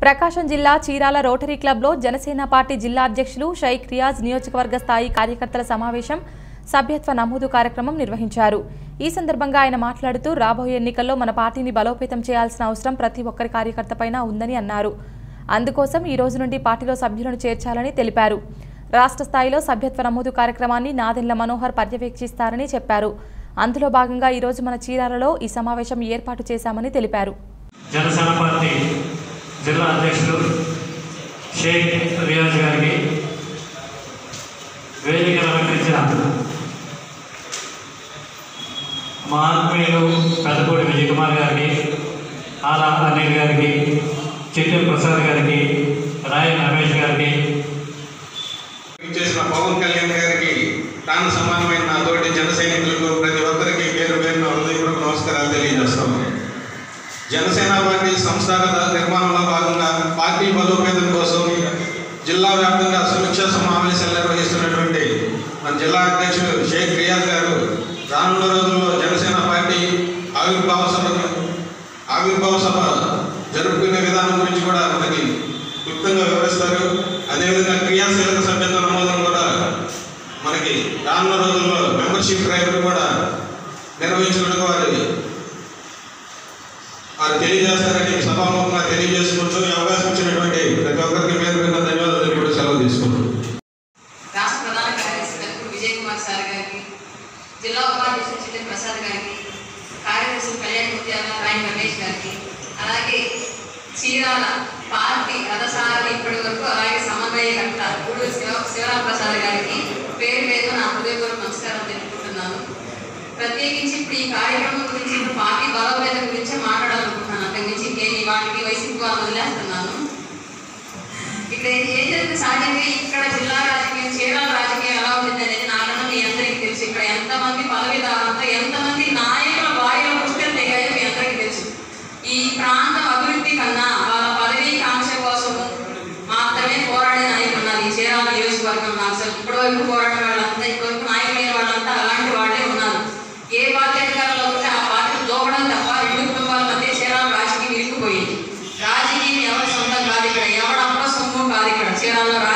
ప్రకాశం జిల్లా చీరాల రోటరీ క్లబ్లో జనసేన పార్టీ జిల్లా అధ్యక్షులు షైక్ రియాజ్ నియోజకవర్గ స్థాయి కార్యకర్తల సమావేశం సభ్యత్వ నమోదు కార్యక్రమం నిర్వహించారు ఈ సందర్భంగా ఆయన మాట్లాడుతూ రాబోయే ఎన్నికల్లో మన పార్టీని బలోపేతం చేయాల్సిన అవసరం ప్రతి ఒక్కరి కార్యకర్తపైన ఉందని అన్నారు అందుకోసం ఈ రోజు నుండి పార్టీలో సభ్యులను చేర్చాలని తెలిపారు రాష్ట్ర స్థాయిలో సభ్యత్వ నమోదు కార్యక్రమాన్ని నాదెండ్ల మనోహర్ పర్యవేక్షిస్తారని చెప్పారు అందులో భాగంగా ఈ రోజు మన చీరాలలో ఈ సమావేశం ఏర్పాటు చేశామని తెలిపారు జనసేన పార్టీ జిల్లా అధ్యక్షులు షేక్ రియాజ్ గారికి వేదిక అలంకరించిన మా ఆత్మీయులు పెద్దపూడి విజయ్ కుమార్ గారికి ఆలా అనిల్ గారికి చిట్టెల్ ప్రసాద్ గారికి రాయ్ రమేష్ గారికి చేసిన పవన్ కళ్యాణ్ గారికి తాను సమానమైన నా తోటి జన సైనికులకు ప్రతి ఒక్కరికి పేరు పేరున హృదయపూర్వక నమస్కారాలు తెలియజేస్తాము జనసేన పార్టీ సంస్థాగత నిర్మాణంలో భాగంగా పార్టీ బలోపేతం కోసం జిల్లా వ్యాప్తంగా సమీక్షా సమావేశాలు నిర్వహిస్తున్నటువంటి మన జిల్లా అధ్యక్షుడు షేక్ రియాజ్ గారు రానున్న రోజుల్లో జనసేన పార్టీ ఆవిర్భావ సభ ఆవిర్భావ సభ జరుపుకునే విధానం గురించి కూడా మనకి క్లుప్తంగా వివరిస్తారు అదేవిధంగా క్రియాశీలక సభ్యత్వ నమోదం కూడా మనకి రానున్న రోజుల్లో మెంబర్షిప్ డ్రైవ్ కూడా నిర్వహించినట్టు వారి వారు తెలియజేస్తారని సభాముఖంగా తెలియజేసుకుంటూ ఈ అవకాశం ఇచ్చినటువంటి ప్రతి ఒక్కరికి పేరు పేరున ధన్యవాదాలు తెలుపుతూ సెలవు తీసుకుంటాం రాష్ట్ర ప్రధాన కార్యదర్శి డాక్టర్ విజయ్ కుమార్ సార్ గారికి జిల్లా ఉపాధ్యక్షుడు చిట్టి ప్రసాద్ గారికి కార్యదర్శి కళ్యాణ్ ముత్యాల రాయన్ రమేష్ గారికి అలాగే చీరాల పార్టీ రథసారథి ఇప్పటి వరకు అలాగే సమన్వయకర్త గూడూరు శివ శివరాం ప్రసాద్ గారికి పేరు పేరు నా హృదయపూర్వక నమస్కారం తెలుపుకుంటున్నాను ప్రత్యేకించి ఇప్పుడు ఈ కార్యక్రమం గురించి ఇప్పుడు పార్టీ బలోపేతం గురించి మాట్లాడాలనుకుంటున్నాను అంతకు మించి ఇంకేమి వాటికి వైసీపీ వాళ్ళు వదిలేస్తున్నాను ఇక్కడ ఏం ఏం జరిగింది సహజంగా ఇక్కడ జిల్లా రాజకీయం చీరాల రాజకీయం ఎలా ఉంటుంది అనేది నాకన్నా మీ అందరికీ తెలుసు ఇక్కడ ఎంతమంది పదవీదారులతో ఎంతమంది నాయకుల వారిలో పుష్కలు తెగాయో మీ అందరికీ తెలుసు ఈ ప్రాంతం అభివృద్ధి కన్నా వాళ్ళ పదవీ కాంక్ష కోసము మాత్రమే పోరాడే నాయకులు ఉన్నారు ఈ చీరాల నియోజకవర్గం నాకు అసలు ఇప్పటి వరకు పోరాడిన వాళ్ళంతా ఇప్పటివరకు నాయకులైన వాళ్ళంతా అలాంటి వాళ్ళే ఉన్నారు ఏ పార్టీ అధికారంలో ఉంటే ఆ పార్టీ దోపడం తప్ప రెండు కుటుంబాల మధ్య చీరాల రాజకీయం ఇరుక్కుపోయింది రాజకీయం ఎవరి సొంతం కాదు ఇక్కడ ఎవడప్ప సొమ్ము కాదు ఇక్కడ చీరాల్లో